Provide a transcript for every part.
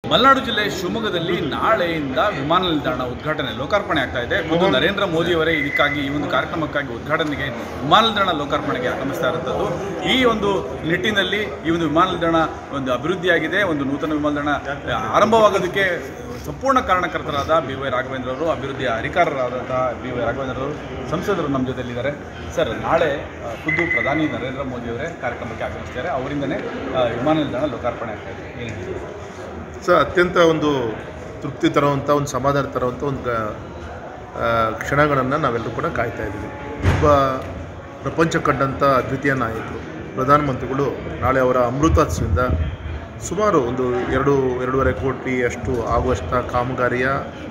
ಮಲೆನಾಡು ಜಿಲ್ಲೆ ಶಿವಮೊಗ್ಗದಲ್ಲಿ ನಾಳೆಯಿಂದ ವಿಮಾನ ನಿಲ್ದಾಣ ಉದ್ಘಾಟನೆ ಲೋಕಾರ್ಪಣೆ ಆಗ್ತಾ ಇದೆ ಖುದ್ದು ನರೇಂದ್ರ ಮೋದಿಯವರೇ ಇದಕ್ಕಾಗಿ ಈ ಒಂದು ಕಾರ್ಯಕ್ರಮಕ್ಕಾಗಿ ಉದ್ಘಾಟನೆಗೆ ವಿಮಾನ ನಿಲ್ದಾಣ ಲೋಕಾರ್ಪಣೆಗೆ ಆಗಮಿಸ್ತಾ ಇರುವಂಥದ್ದು ಈ ಒಂದು ನಿಟ್ಟಿನಲ್ಲಿ ಈ ಒಂದು ವಿಮಾನ ನಿಲ್ದಾಣ ಒಂದು ಅಭಿವೃದ್ಧಿಯಾಗಿದೆ ಒಂದು ನೂತನ ವಿಮಾನ ನಿಲ್ದಾಣ ಆರಂಭವಾಗೋದಕ್ಕೆ ಸಂಪೂರ್ಣ ಕಾರಣಕರ್ತರಾದ ಬಿ ವೈ ರಾಘವೇಂದ್ರ ಅವರು ಅಭಿವೃದ್ಧಿಯ ಅಧಿಕಾರರಾದಂತಹ ಬಿ ವೈ ರಾಘವೇಂದ್ರ ಅವರು ಸಂಸದರು ನಮ್ಮ ಜೊತೆಲಿದ್ದಾರೆ ಸರ್ ನಾಳೆ ಆ, ಖುದ್ದು ಪ್ರಧಾನಿ ನರೇಂದ್ರ ಮೋದಿಯವರೇ ಕಾರ್ಯಕ್ರಮಕ್ಕೆ ಆಗಮಿಸ್ತಾರೆ ಅವರಿಂದನೇ ಆ, ವಿಮಾನ ನಿಲ್ದಾಣ ಲೋಕಾರ್ಪಣೆ ಆಗ್ತಾ ಇದೆ ಏನು ಹೇಳ್ತೀರಿ? ಸೊ ಅತ್ಯಂತ ಒಂದು ತೃಪ್ತಿ ತರುವಂಥ ಒಂದು ಸಮಾಧಾನ ತರುವಂಥ ಒಂದು ಗ- ಆ, ಕ್ಷಣಗಳನ್ನು ನಾವೆಲ್ಲರೂ ಕೂಡ ಕಾಯ್ತಾ ಇದ್ದೀವಿ ಒಬ್ಬ ಪ್ರಪಂಚ ಕಂಡಂಥ ಅದ್ವಿತೀಯ ನಾಯಕರು ಪ್ರಧಾನಮಂತ್ರಿಗಳು ನಾಳೆ ಅವರ ಅಮೃತೋತ್ಸವದಿಂದ ಸುಮಾರು ಒಂದು ಎರಡು ಎರಡೂವರೆ ಕೋಟಿ ಅಷ್ಟು ಆಗುವಷ್ಟ ಕಾಮಗಾರಿಯ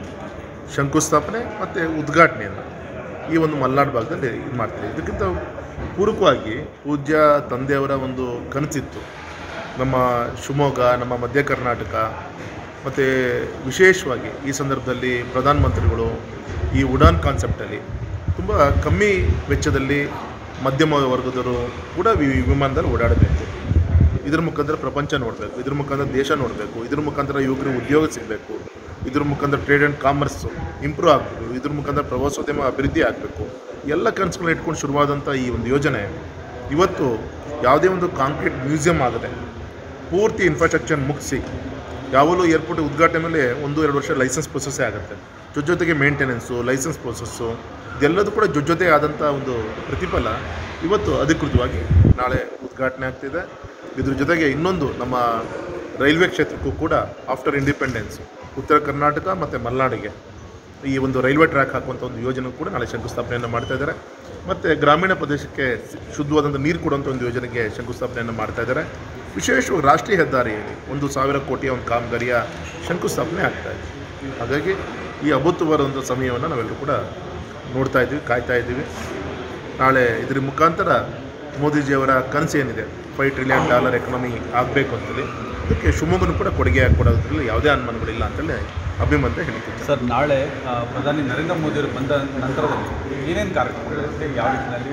ಶಂಕುಸ್ಥಾಪನೆ ಮತ್ತು ಉದ್ಘಾಟನೆಯನ್ನು ಈ ಒಂದು ಮಲೆನಾಡು ಭಾಗದಲ್ಲಿ ಇದು ಮಾಡ್ತೀವಿ ಇದಕ್ಕಿಂತ ಪೂರಕವಾಗಿ ಪೂಜ್ಯ ತಂದೆಯವರ ಒಂದು ಕನಸಿತ್ತು ನಮ್ಮ ಶಿವಮೊಗ್ಗ ನಮ್ಮ ಮಧ್ಯ ಕರ್ನಾಟಕ ಮತ್ತು ವಿಶೇಷವಾಗಿ ಈ ಸಂದರ್ಭದಲ್ಲಿ ಪ್ರಧಾನಮಂತ್ರಿಗಳು ಈ ಉಡಾನ್ ಕಾನ್ಸೆಪ್ಟಲ್ಲಿ ತುಂಬ ಕಮ್ಮಿ ವೆಚ್ಚದಲ್ಲಿ ಮಧ್ಯಮ ವರ್ಗದವರು ಕೂಡ ವಿ- ವಿಮಾನದಲ್ಲಿ ಓಡಾಡಬೇಕು ಇದ್ರ ಮುಖಾಂತರ ಪ್ರಪಂಚ ನೋಡಬೇಕು ಇದ್ರ ಮುಖಾಂತರ ದೇಶ ನೋಡಬೇಕು ಇದ್ರ ಮುಖಾಂತರ ಯುವಕರಿಗೆ ಉದ್ಯೋಗ ಸಿಗಬೇಕು ಇದ್ರ ಮುಖಾಂತರ ಟ್ರೇಡ್ ಆ್ಯಂಡ್ ಕಾಮರ್ಸ್ ಇಂಪ್ರೂವ್ ಆಗಬೇಕು ಇದ್ರ ಮುಖಾಂತರ ಪ್ರವಾಸೋದ್ಯಮ ಅಭಿವೃದ್ಧಿ ಆಗಬೇಕು ಎಲ್ಲ ಕನಸುಗಳನ್ನ ಇಟ್ಕೊಂಡು ಶುರುವಾದಂಥ ಈ ಒಂದು ಯೋಜನೆ ಇವತ್ತು ಯಾವುದೇ ಒಂದು ಕಾಂಕ್ರೀಟ್ ಮ್ಯೂಸಿಯಂ ಆಗದೆ ಪೂರ್ತಿ ಇನ್ಫ್ರಾಸ್ಟ್ರಕ್ಚರ್ ಮುಗಿಸಿ ಯಾವಾಗಲೂ ಏರ್ಪೋರ್ಟ್ ಉದ್ಘಾಟನೆ ಮೇಲೆ ಒಂದು ಎರಡು ವರ್ಷ ಲೈಸೆನ್ಸ್ ಪ್ರೊಸೆಸ್ಸೇ ಆಗುತ್ತೆ ಜೊತೆ ಜೊತೆಗೆ ಮೇಂಟೆನೆನ್ಸು ಲೈಸೆನ್ಸ್ ಪ್ರೊಸೆಸ್ಸು ಇದೆಲ್ಲದೂ ಕೂಡ ಜೊತೆ ಜೊತೆ ಆದಂಥ ಒಂದು ಪ್ರತಿಫಲ ಇವತ್ತು ಅಧಿಕೃತವಾಗಿ ನಾಳೆ ಉದ್ಘಾಟನೆ ಆಗ್ತಿದೆ ಇದ್ರ ಜೊತೆಗೆ ಇನ್ನೊಂದು ನಮ್ಮ ರೈಲ್ವೆ ಕ್ಷೇತ್ರಕ್ಕೂ ಕೂಡ ಆಫ್ಟರ್ ಇಂಡಿಪೆಂಡೆನ್ಸ್ ಉತ್ತರ ಕರ್ನಾಟಕ ಮತ್ತು ಮಲೆನಾಡಿಗೆ ಈ ಒಂದು ರೈಲ್ವೆ ಟ್ರ್ಯಾಕ್ ಹಾಕುವಂಥ ಒಂದು ಯೋಜನೆ ಕೂಡ ನಾಳೆ ಶಂಕುಸ್ಥಾಪನೆಯನ್ನು ಮಾಡ್ತಾ ಇದ್ದಾರೆ ಮತ್ತು ಗ್ರಾಮೀಣ ಪ್ರದೇಶಕ್ಕೆ ಶುದ್ಧವಾದಂಥ ನೀರು ಕೊಡುವಂಥ ಒಂದು ಯೋಜನೆಗೆ ಶಂಕುಸ್ಥಾಪನೆಯನ್ನು ಮಾಡ್ತಾ ಇದ್ದಾರೆ ವಿಶೇಷವಾಗಿ ರಾಷ್ಟ್ರೀಯ ಹೆದ್ದಾರಿಯಲ್ಲಿ ಒಂದು ಸಾವಿರ ಕೋಟಿಯ ಒಂದು ಕಾಮಗಾರಿಯ ಶಂಕುಸ್ಥಾಪನೆ ಆಗ್ತಾ ಇದೆ ಹಾಗಾಗಿ ಈ ಅಭೂತವಾದಂಥ ಸಮಯವನ್ನು ನಾವೆಲ್ಲರೂ ಕೂಡ ನೋಡ್ತಾ ಇದ್ದೀವಿ ಕಾಯ್ತಾ ಇದ್ದೀವಿ ನಾಳೆ ಇದ್ರ ಮುಖಾಂತರ ಮೋದಿಜಿಯವರ ಕನಸು ಏನಿದೆ ಫೈವ್ ಟ್ರಿಲಿಯನ್ ಡಾಲರ್ ಎಕನಾಮಿ ಆಗಬೇಕು ಅಂತೇಳಿ ಅದಕ್ಕೆ ಶಿವಮೊಗ್ಗನೂ ಕೂಡ ಕೊಡುಗೆ ಕೊಡೋದ್ರಲ್ಲಿ ಯಾವುದೇ ಅನುಮಾನಗಳಿಲ್ಲ ಅಂತೇಳಿ ಅಭಿಮಂತ ಹೇಳ್ತೀನಿ ಸರ್ ನಾಳೆ ಆ, ಪ್ರಧಾನಿ ನರೇಂದ್ರ ಮೋದಿಯವರು ಬಂದ ನಂತರದಲ್ಲಿ ಏನೇನು ಕಾರ್ಯಕ್ರಮಗಳಿರುತ್ತೆ ಯಾವ ರೀತಿಯಲ್ಲಿ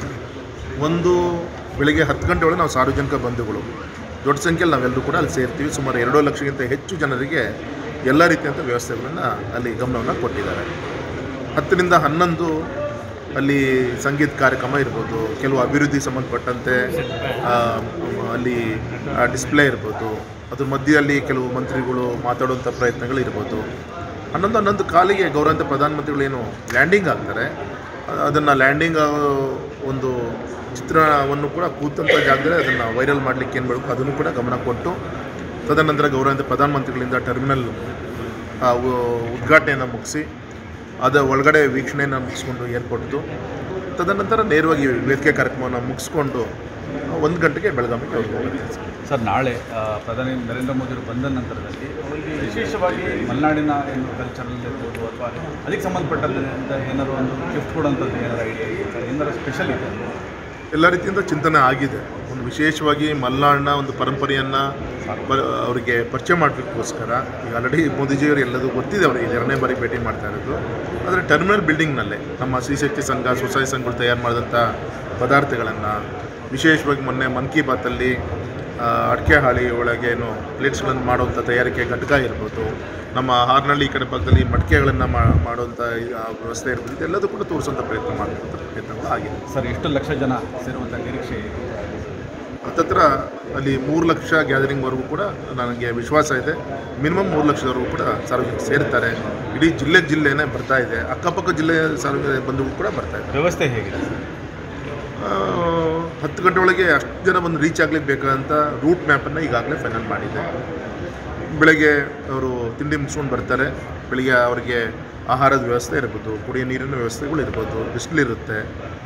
ಒಂದು ಬೆಳಿಗ್ಗೆ ಹತ್ತು ಗಂಟೆ ಒಳಗೆ ನಾವು ಸಾರ್ವಜನಿಕ ಬಂಧುಗಳು ದೊಡ್ಡ ಸಂಖ್ಯೆಯಲ್ಲಿ ನಾವೆಲ್ಲರೂ ಕೂಡ ಅಲ್ಲಿ ಸೇರ್ತೀವಿ ಸುಮಾರು ಎರಡು ಲಕ್ಷಕ್ಕಿಂತ ಹೆಚ್ಚು ಜನರಿಗೆ ಎಲ್ಲ ರೀತಿಯಂಥ ವ್ಯವಸ್ಥೆಗಳನ್ನು ಅಲ್ಲಿ ಗಮನವನ್ನು ಕೊಟ್ಟಿದ್ದಾರೆ ಹತ್ತರಿಂದ ಹನ್ನೊಂದು ಅಲ್ಲಿ ಸಂಗೀತ ಕಾರ್ಯಕ್ರಮ ಇರ್ಬೋದು ಕೆಲವು ಅಭಿವೃದ್ಧಿ ಸಂಬಂಧಪಟ್ಟಂತೆ ಆ, ಅಲ್ಲಿ ಡಿಸ್ಪ್ಲೇ ಇರ್ಬೋದು ಅದ್ರ ಮಧ್ಯದಲ್ಲಿ ಕೆಲವು ಮಂತ್ರಿಗಳು ಮಾತಾಡುವಂಥ ಪ್ರಯತ್ನಗಳು ಇರ್ಬೋದು ಹನ್ನೊಂದು ಹನ್ನೊಂದು ಕಾಲಿಗೆ ಗೌರವಂತ ಪ್ರಧಾನಮಂತ್ರಿಗಳು ಏನು ಲ್ಯಾಂಡಿಂಗ್ ಆಗ್ತಾರೆ ಅದನ್ನು ಲ್ಯಾಂಡಿಂಗ್ ಒಂದು ಚಿತ್ರವನ್ನು ಕೂಡ ಕೂತಂಥ ಜಾಗದಲ್ಲಿ ಅದನ್ನು ವೈರಲ್ ಮಾಡಲಿಕ್ಕೆ ಏನು ಬೇಕು ಅದನ್ನು ಕೂಡ ಗಮನ ಕೊಟ್ಟು ತದನಂತರ ಗೌರವಂತ ಪ್ರಧಾನಮಂತ್ರಿಗಳಿಂದ ಟರ್ಮಿನಲ್ ಆ, ಉ- ಉದ್ಘಾಟನೆಯನ್ನು ಮುಗಿಸಿ ಅದರ ಒಳಗಡೆ ವೀಕ್ಷಣೆಯನ್ನು ಮುಗಿಸ್ಕೊಂಡು ಏರ್ಪೋರ್ಟ್ದು ತದನಂತರ ನೇರವಾಗಿ ವೇದಿಕೆ ಕಾರ್ಯಕ್ರಮವನ್ನು ಮುಗಿಸ್ಕೊಂಡು ಒಂದು ಗಂಟೆಗೆ ಬೆಳಗಾವಿಗೆ ಅವ್ರು ಹೋಗ್ತಾರೆ ಸರ್ ನಾಳೆ ಆ, ಪ್ರಧಾನಿ ನರೇಂದ್ರ ಮೋದಿಯವರು ಬಂದ ನಂತರದಲ್ಲಿ ಅವರಿಗೆ ವಿಶೇಷವಾಗಿ ಮಲೆನಾಡಿನ ಏನು ಕಲ್ಚರಲ್ ಇರ್ಬೋದು ಅಥವಾ ಅದಕ್ಕೆ ಸಂಬಂಧಪಟ್ಟಂತ ಏನಾದ್ರು ಒಂದು ಗಿಫ್ಟ್ ಕೊಡುವಂಥದ್ದು ಏನಾರು ಐತೆ ಸರ್ ಏನಾರು ಸ್ಪೆಷಲ್ ಇದೆ ಎಲ್ಲ ರೀತಿಯಿಂದ ಚಿಂತನೆ ಆಗಿದೆ ಒಂದು ವಿಶೇಷವಾಗಿ ಮಲೆನಾಡಿನ ಒಂದು ಪರಂಪರೆಯನ್ನು ಪ ಅವರಿಗೆ ಪರಿಚಯ ಮಾಡಲಿಕ್ಕೋಸ್ಕರ ಈಗ ಆಲ್ರೆಡಿ ಮೋದಿಜಿಯವರು ಎಲ್ಲದೂ ಗೊತ್ತಿದೆ ಅವರಿಗೆ ಎರಡನೇ ಬಾರಿ ಭೇಟಿ ಮಾಡ್ತಾ ಇರೋದು ಆದರೆ ಟರ್ಮಿನಲ್ ಬಿಲ್ಡಿಂಗ್ನಲ್ಲೇ ನಮ್ಮ ಶ್ರೀಶಕ್ತಿ ಸಂಘ ಸ್ವಸಹಾಯ ಸಂಘಗಳು ತಯಾರು ಮಾಡಿದಂಥ ಪದಾರ್ಥಗಳನ್ನು ವಿಶೇಷವಾಗಿ ಮೊನ್ನೆ ಮನ್ ಕಿ ಬಾತಲ್ಲಿ ಆ, ಅಡಿಕೆ ಹಾಳಿ ಒಳಗೆ ಏನು ಪ್ಲೇಟ್ಸ್ಗಳನ್ನು ಮಾಡುವಂಥ ತಯಾರಿಕೆ ಘಟಕ ಇರ್ಬೋದು ನಮ್ಮ ಹಾರ್ನಳ್ಳಿ ಈ ಕಡೆ ಭಾಗದಲ್ಲಿ ಮಡಿಕೆಗಳನ್ನು ಮಾಡುವಂಥ ಈ, ಆ, ವ್ಯವಸ್ಥೆ ಇರ್ಬೋದು ಇದೆಲ್ಲದೂ ಕೂಡ ತೋರಿಸುವಂಥ ಪ್ರಯತ್ನ ಮಾಡುವಂಥ ಪ್ರಯತ್ನಗಳು ಆಗಿದೆ ಸರ್ ಎಷ್ಟು ಲಕ್ಷ ಜನ ಸೇರುವಂಥ ನಿರೀಕ್ಷೆ ಇದೆ ಹತ್ತತ್ರ ಅಲ್ಲಿ ಮೂರು ಲಕ್ಷ ಗ್ಯಾದರಿಂಗ್ವರೆಗೂ ಕೂಡ ನನಗೆ ವಿಶ್ವಾಸ ಇದೆ ಮಿನಿಮಮ್ ಮೂರು ಲಕ್ಷದವರೆಗೂ ಕೂಡ ಸಾರ್ವಜನಿಕರು ಸೇರ್ತಾರೆ ಇಡೀ ಜಿಲ್ಲೆ ಜಿಲ್ಲೆನೇ ಬರ್ತಾ ಇದೆ ಅಕ್ಕಪಕ್ಕ ಜಿಲ್ಲೆಯ ಸಾರ್ವಜನಿಕ ಬಂಧುಗಳು ಕೂಡ ಬರ್ತಾ ಇದೆ ವ್ಯವಸ್ಥೆ ಹೇಗಿದೆ ಸರ್ ಆ, ಹತ್ತು ಗಂಟೆ ಒಳಗೆ ಅಷ್ಟು ಜನ ಬಂದು ರೀಚ್ ಆಗ್ಲಿಕ್ಕೆ ಬೇಕಾದಂಥ ರೂಟ್ ಮ್ಯಾಪನ್ನು ಈಗಾಗಲೇ ಫೈನಲ್ ಮಾಡಿದೆ ಬೆಳಗ್ಗೆ ಅವರು ತಿಂಡಿ ಮುಗಿಸ್ಕೊಂಡು ಬರ್ತಾರೆ ಬೆಳಿಗ್ಗೆ ಅವರಿಗೆ ಆಹಾರದ ವ್ಯವಸ್ಥೆ ಇರ್ಬೋದು ಕುಡಿಯೋ ನೀರಿನ ವ್ಯವಸ್ಥೆಗಳು ಇರ್ಬೋದು ಬಿಸಿಲಿರುತ್ತೆ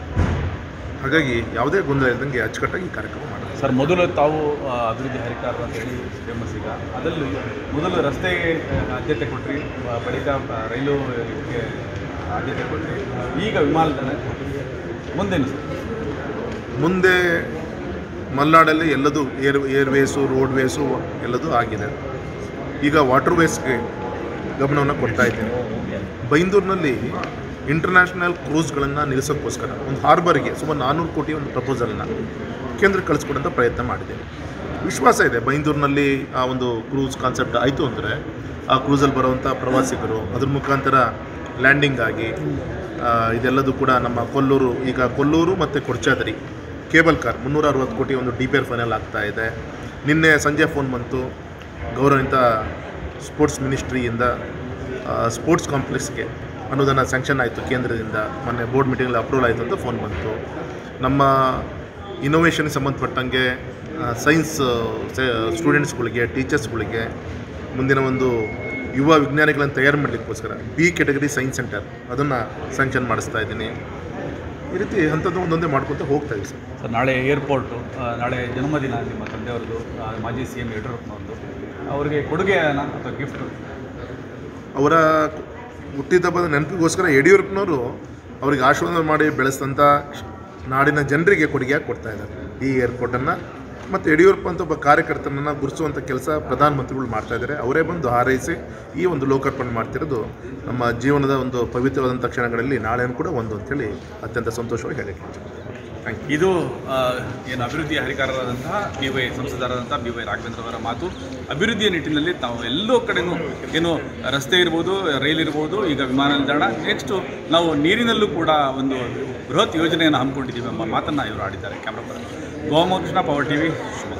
ಹಾಗಾಗಿ ಯಾವುದೇ ಗೊಂದಲ ಇದ್ದಂಗೆ ಅಚ್ಚುಕಟ್ಟಾಗಿ ಈ ಕಾರ್ಯಕ್ರಮ ಮಾಡೋದು ಸರ್ ಮೊದಲು ತಾವು ಆ, ಅಭಿವೃದ್ಧಿ ಹರಿಕಾರರು ಅಂತ ಹೇಳಿ ಫೇಮಸ್ ಈಗ ಅದರಲ್ಲಿ ಮೊದಲು ರಸ್ತೆಗೆ ಆ, ಆದ್ಯತೆ ಕೊಟ್ಟರಿ ಬಳಿಕ ಆ, ರೈಲು ಇದಕ್ಕೆ ಆದ್ಯತೆ ಕೊಟ್ಟರಿ ಈಗ ವಿಮಾನ ನಿಲ್ದಾಣ ಕೊಟ್ರಿ. ಮುಂದೇನು ಸರ್ ಮುಂದೆ ಮಲೆನಾಡಲ್ಲಿ ಎಲ್ಲದೂ ಏರ್ ಏರ್ವೇಸು ರೋಡ್ವೇಸು ಎಲ್ಲದೂ ಆಗಿದೆ ಈಗ ವಾಟರ್ ವೇಸ್ಗೆ ಗಮನವನ್ನು ಕೊಡ್ತಾ ಇದ್ದೀನಿ ಬೈಂದೂರಿನಲ್ಲಿ ಇಂಟರ್ನ್ಯಾಷನಲ್ ಕ್ರೂಸ್ಗಳನ್ನು ನಿಲ್ಲಿಸೋಕ್ಕೋಸ್ಕರ ಒಂದು ಹಾರ್ಬರ್ಗೆ ಸುಮಾರು ನಾನ್ನೂರು ಕೋಟಿ ಒಂದು ಪ್ರಪೋಸಲ್ನ ಕೇಂದ್ರಕ್ಕೆ ಕಳಿಸ್ಕೊಡೋಂಥ ಪ್ರಯತ್ನ ಮಾಡಿದ್ದೀನಿ ವಿಶ್ವಾಸ ಇದೆ ಬೈಂದೂರಿನಲ್ಲಿ ಆ ಒಂದು ಕ್ರೂಸ್ ಕಾನ್ಸೆಪ್ಟ್ ಆಯಿತು ಅಂದರೆ ಆ ಕ್ರೂಸಲ್ಲಿ ಬರುವಂಥ ಪ್ರವಾಸಿಗರು ಅದ್ರ ಮುಖಾಂತರ ಲ್ಯಾಂಡಿಂಗ್ ಆಗಿ ಆ, ಇದೆಲ್ಲದೂ ಕೂಡ ನಮ್ಮ ಕೊಲ್ಲೂರು ಈಗ ಕೊಲ್ಲೂರು ಮತ್ತು ಕೊಡ್ಚಾದರಿ ಕೇಬಲ್ ಕಾರ್ ಮುನ್ನೂರ ಅರವತ್ತು ಕೋಟಿ ಒಂದು ಡಿ ಪಿ ಆರ್ ಫೈನಲ್ ಆಗ್ತಾ ಇದೆ ನಿನ್ನೆ ಸಂಜೆ ಫೋನ್ ಬಂತು ಗೌರವಿತ ಸ್ಪೋರ್ಟ್ಸ್ ಮಿನಿಸ್ಟ್ರಿಯಿಂದ ಆ, ಸ್ಪೋರ್ಟ್ಸ್ ಕಾಂಪ್ಲೆಕ್ಸ್ಗೆ ಅನುದಾನ ಸ್ಯಾಂಕ್ಷನ್ ಆಯಿತು ಕೇಂದ್ರದಿಂದ ಮೊನ್ನೆ ಬೋರ್ಡ್ ಮೀಟಿಂಗಲ್ಲಿ ಅಪ್ರೂವಲ್ ಆಯಿತು ಅಂತ ಫೋನ್ ಬಂತು ನಮ್ಮ ಇನ್ನೋವೇಷನ್ಗೆ ಸಂಬಂಧಪಟ್ಟಂಗೆ ಸೈನ್ಸ್ ಸ್ಟೂಡೆಂಟ್ಸ್ಗಳಿಗೆ ಟೀಚರ್ಸ್ಗಳಿಗೆ ಮುಂದಿನ ಒಂದು ಯುವ ವಿಜ್ಞಾನಿಗಳನ್ನು ತಯಾರು ಮಾಡಲಿಕ್ಕೋಸ್ಕರ ಬಿ ಕೆಟಗರಿ ಸೈನ್ಸ್ ಸೆಂಟರ್ ಅದನ್ನು ಸ್ಯಾಂಕ್ಷನ್ ಮಾಡಿಸ್ತಾ ಇದ್ದೀನಿ ಈ ರೀತಿ ಅಂಥದ್ದು ಒಂದೊಂದೇ ಮಾಡ್ಕೊತ ಹೋಗ್ತಾ ಇದ್ದೀವಿ ಸರ್ ಸರ್ ನಾಳೆ ಏರ್ಪೋರ್ಟು ಆ, ನಾಳೆ ಜನ್ಮದಿನ ನಿಮ್ಮ ತಂದೆಯವ್ರದ್ದು ಆ, ಮಾಜಿ ಸಿ ಎಂ ಯಡಿಯೂರಪ್ಪನವ್ರದ್ದು ಅವರಿಗೆ ಕೊಡುಗೆನ ಅಥವಾ ಗಿಫ್ಟ್ ಅವರ ಹುಟ್ಟಿದಬ್ಬದ ನೆನಪಿಗೋಸ್ಕರ ಯಡಿಯೂರಪ್ಪನವರು ಅವರಿಗೆ ಆಶೀರ್ವಾದ ಮಾಡಿ ಬೆಳೆಸಿದಂಥ ನಾಡಿನ ಜನರಿಗೆ ಕೊಡುಗೆಯಾಗಿ ಕೊಡ್ತಾ ಇದ್ದಾರೆ ಈ ಏರ್ಪೋರ್ಟನ್ನು ಮತ್ತು ಯಡಿಯೂರಪ್ಪ ಅಂತ ಒಬ್ಬ ಕಾರ್ಯಕರ್ತನನ್ನು ಗುರುತಿಸುವಂಥ ಕೆಲಸ ಪ್ರಧಾನಮಂತ್ರಿಗಳು ಮಾಡ್ತಾ ಇದ್ದಾರೆ ಅವರೇ ಬಂದು ಹಾರೈಸಿ ಈ ಒಂದು ಲೋಕಾರ್ಪಣೆ ಮಾಡ್ತಿರೋದು ನಮ್ಮ ಜೀವನದ ಒಂದು ಪವಿತ್ರವಾದಂಥ ಕ್ಷಣಗಳಲ್ಲಿ ನಾಳೆನೂ ಕೂಡ ಒಂದು ಅಂತೇಳಿ ಅತ್ಯಂತ ಸಂತೋಷವಾಗಿ ಹೇಳಕ್ಕೆ ಥ್ಯಾಂಕ್ ಯು ಇದು ಆ, ಏನು ಅಭಿವೃದ್ಧಿ ಹರಿಕಾರರಾದಂತಹ ಬಿ ವೈ ಸಂಸದರಾದಂತಹ ಬಿ ವೈ ರಾಘವೇಂದ್ರ ಅವರ ಮಾತು ಅಭಿವೃದ್ಧಿಯ ನಿಟ್ಟಿನಲ್ಲಿ ತಾವು ಎಲ್ಲೋ ಕಡೆನೂ ಏನು ರಸ್ತೆ ಇರ್ಬೋದು ರೈಲ್ ಇರ್ಬೋದು ಈಗ ವಿಮಾನ ನಿಲ್ದಾಣ ನೆಕ್ಸ್ಟು ನಾವು ನೀರಿನಲ್ಲೂ ಕೂಡ ಒಂದು ಬೃಹತ್ ಯೋಜನೆಯನ್ನು ಹಮ್ಮಿಕೊಂಡಿದ್ದೀವಿ ಎಂಬ ಮಾತನ್ನು ಇವರು ಆಡಿದ್ದಾರೆ camera person Gomakrishna Power TV Shivamogga